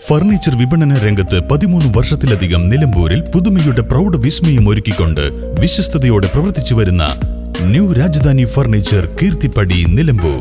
furniture വിപണന രംഗത്ത് പതിമൂന്ന് വർഷത്തിലധികം നിലമ്പൂരിൽ പുതുമയുടെ പ്രൗഢ വിസ്മയം ഒരുക്കിക്കൊണ്ട് വിശ്വസ്തയോടെ പ്രവർത്തിച്ചു വരുന്ന ന്യൂ രാജധാനി ഫർണിച്ചർ കീർത്തിപ്പടി നിലമ്പൂർ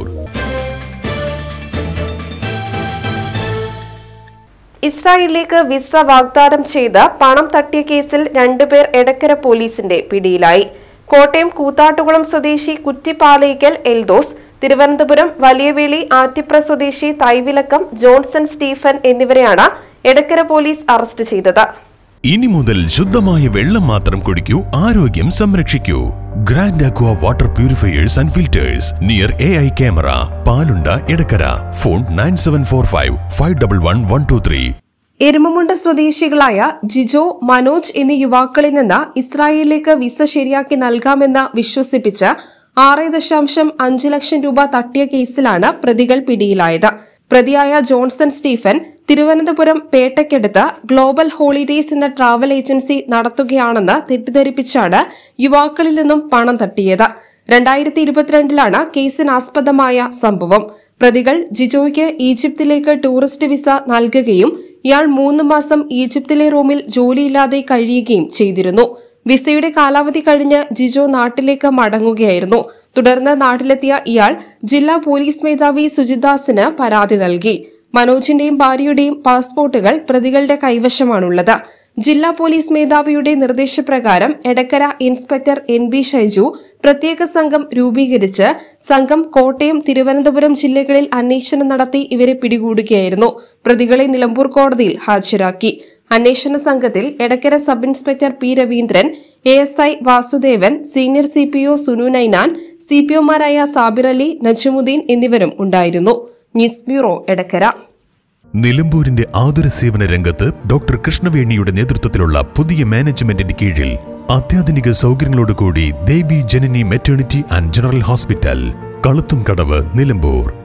ഇസ്രായേലിലേക്ക് വിസ വാഗ്ദാനം ചെയ്ത് പണം തട്ടിയ കേസിൽ രണ്ടുപേർ എടക്കര പോലീസിന്റെ പിടിയിലായി കോട്ടയം കൂത്താട്ടുകുളം സ്വദേശി കുറ്റിപ്പാലയിക്കൽ എൽദോസ് തിരുവനന്തപുരം വലിയവേളി ആറ്റിപ്ര സ്വദേശി തൈവിലക്കം ജോൺസൺ സ്റ്റീഫൻ എന്നിവരെയാണ് എടക്കര പോലീസ് അറസ്റ്റ് ചെയ്തത് ഇനി മുതൽ ശുദ്ധമായ വെള്ളം മാത്രം കുടിക്കൂ ആരോഗ്യം സംരക്ഷിക്കൂ grand aqua water purifiers and filters near A I camera Palunda Edakkara phone nine seven four five five double one one two three Erumamunda സ്വദേശികളായ ജിജോ മനോജ് എന്നീ യുവാക്കളിൽ നിന്ന് ഇസ്രായേലിലേക്ക് വിസ ശരിയാക്കി നൽകാമെന്ന് വിശ്വസിപ്പിച്ച് ആറ് ദശാംശം അഞ്ച് ലക്ഷം രൂപ തട്ടിയ കേസിലാണ് പ്രതികൾ പിടിയിലായത് പ്രതിയായ ജോൺസൺ സ്റ്റീഫൻ തിരുവനന്തപുരം പേട്ടയ്ക്കടുത്ത് ഗ്ലോബൽ ഹോളിഡേയ്സ് എന്ന ട്രാവൽ ഏജൻസി നടത്തുകയാണെന്ന് തെറ്റിദ്ധരിപ്പിച്ചാണ് യുവാക്കളിൽ നിന്നും പണം തട്ടിയത് രണ്ടായിരത്തി ഇരുപത്തിരണ്ടിലാണ് കേസിനാസ്പദമായ സംഭവം പ്രതികൾ ജിജോയ്ക്ക് ഈജിപ്തിലേക്ക് ടൂറിസ്റ്റ് വിസ നൽകുകയും ഇയാൾ മൂന്ന് മാസം ഈജിപ്തിലെ റൂമിൽ ജോലിയില്ലാതെ കഴിയുകയും ചെയ്തിരുന്നു വിസയുടെ കാലാവധി കഴിഞ്ഞ് ജിജോ നാട്ടിലേക്ക് മടങ്ങുകയായിരുന്നു തുടർന്ന് നാട്ടിലെത്തിയ ഇയാൾ ജില്ലാ പോലീസ് മേധാവി സുജിദാസിന് പരാതി നൽകി മനോജിന്റെയും ഭാര്യയുടെയും പാസ്പോർട്ടുകൾ പ്രതികളുടെ കൈവശമാണുള്ളത് ജില്ലാ പോലീസ് മേധാവിയുടെ നിർദ്ദേശപ്രകാരം Edakkara inspector N B Shaiju പ്രത്യേക സംഘം രൂപീകരിച്ച് സംഘം കോട്ടയം തിരുവനന്തപുരം ജില്ലകളിൽ അന്വേഷണം നടത്തി ഇവരെ പിടികൂടുകയായിരുന്നു പ്രതികളെ നിലമ്പൂർ കോടതിയിൽ ഹാജരാക്കി അന്വേഷണ സംഘത്തിൽ Edakkara sub inspector P Raveendran A S I Vasudevan senior C P O Sunu Ninan C P ഒമാരായ സാബിർ അലി നജമുദ്ദീൻ എന്നിവരും ഉണ്ടായിരുന്നു ന്യൂസ് ബ്യൂറോ എടക്കര നിലമ്പൂരിന്റെ ആതുര സേവന രംഗത്ത് ഡോക്ടർ കൃഷ്ണവേണിയുടെ നേതൃത്വത്തിലുള്ള പുതിയ മാനേജ്മെന്റിന്റെ കീഴിൽ അത്യാധുനിക സൗകര്യങ്ങളോടുകൂടി Devi Janani maternity and general hospital Kaluthumkadavu Nilambur